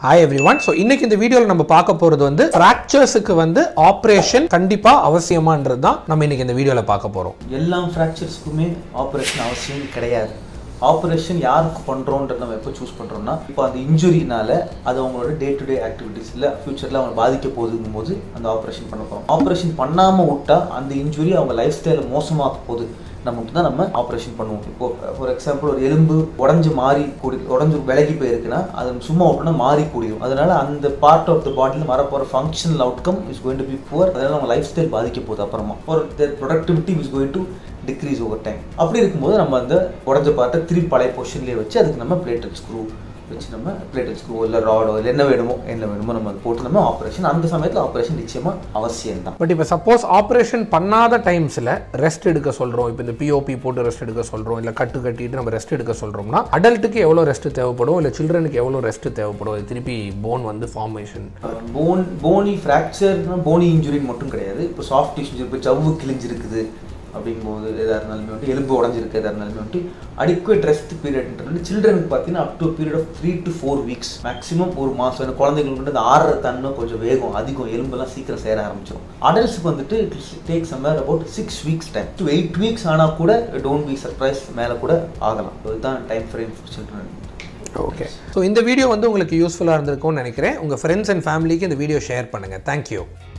hi every one so இன்னைக்கு இந்த வீடியோவில் நம்ம பார்க்க போகிறது வந்து ஃப்ராக்சர்ஸுக்கு வந்து ஆப்ரேஷன் கண்டிப்பாக அவசியமான்றது தான் நம்ம இன்னைக்கு இந்த வீடியோவில் பார்க்க போகிறோம் எல்லா ஃப்ராக்சர்ஸ்க்குமே ஆப்ரேஷன் அவசியம் கிடையாது ஆப்ரேஷன் யாருக்கு பண்ணுறோன்றது நம்ம எப்போ சூஸ் பண்ணுறோம்னா இப்போ அந்த இன்ஜுரினால அது அவங்களோட டே டு டே ஆக்டிவிட்டீஸில் ஃபியூச்சரில் அவங்க பாதிக்க போகுதுங்கும் போது அந்த ஆப்ரேஷன் பண்ண போகிறோம் ஆப்ரேஷன் பண்ணாமல் விட்டா அந்த இன்ஜுரி அவங்க லைஃப் ஸ்டைலை மோசமாக்க போகுது நமக்கு தான் நம்ம ஆப்ரேஷன் பண்ணுவோம் இப்போ ஃபார் எக்ஸாம்பிள் ஒரு எலும்பு உடஞ்சு மாறி கூடி உடஞ்சு விலகி போயிருக்குன்னா அது சும்மா விட்டோம்னா மாறி கூடியும் அதனால அந்த பார்ட் ஆஃப் த பாடியில் வரப்போகிற functional outcome is going to be poor அதனால அவங்க லைஃப் ஸ்டைல் பாதிக்க போகுது அப்புறமா ஒரு their productivity is going to decrease over time அப்படி இருக்கும்போது நம்ம அந்த உடஞ்ச பார்ட்டை திருப்பி பழைய பொசிஷன்லேயே வச்சு அதுக்கு நம்ம பிளேட்டட் ஸ்க்ரூ வச்சு நம்ம பிளேட்டட் ஸ்க்ரூ இல்லை ராடோ இல்லை என்ன வேணுமோ என்ன வேணுமோ நம்ம அது போட்டு நம்ம ஆப்ரேஷன் அந்த சமயத்தில் ஆப்ரேஷன் நிச்சயமாக அவசியம் தான் பட் இப்போ சப்போஸ் ஆப்ரேஷன் பண்ணாத டைம்ஸில் ரெஸ்ட் எடுக்க சொல்கிறோம் இப்போ இந்த பிஓபி போட்டு ரெஸ்ட் எடுக்க சொல்கிறோம் இல்லை கட்டு கட்டிட்டு நம்ம ரெஸ்ட் எடுக்க சொல்கிறோம்னா அடல்ட்டுக்கு எவ்வளோ ரெஸ்ட் தேவைப்படும் இல்லை சில்ட்ரனுக்கு எவ்வளோ ரெஸ்ட் தேவைப்படும் இது திருப்பி போன் வந்து ஃபார்மேஷன் போன் போனி ஃப்ராக்சர்னா போனி இன்ஜுரின்னு மட்டும் கிடையாது இப்போ சாஃப்ட் டிஷ்யூ இப்போ ஜவ்வு கிழிஞ்சிருக்குது அப்படிங்கும்போது எதாக இருந்தாலுமே வந்துட்டு எலும்பு உடஞ்சிருக்கு எதாக இருந்தாலுமே வந்துட்டு அடிக்குவேட் ரெஸ்ட் பீரியட்ன்றது சில்ட்ரனுக்கு பார்த்தீங்கன்னா up to period of three to four weeks maximum ஒரு மாதம் இந்த குழந்தைங்களுக்கு வந்து அந்த ஆறுற தன்மை கொஞ்சம் வேகம் அதிகம் எலும்பெல்லாம் சீக்கிரம் சேர ஆரம்பிச்சிடும் அடல்ட்ஸுக்கு வந்துட்டு it take somewhere about six weeks time to eight weeks ஆனால் கூட டோன்ட் பி சர்ப்ரைஸ் மேலே கூட ஆகலாம் இதுதான் time frame for children okay so இந்த வீடியோ வந்து உங்களுக்கு யூஸ்ஃபுல்லாக இருந்திருக்கும்னு நினைக்கிறேன் உங்கள் ஃப்ரெண்ட்ஸ் அண்ட் ஃபேமிலிக்கு இந்த வீடியோ ஷேர் பண்ணுங்கள் தேங்க்யூ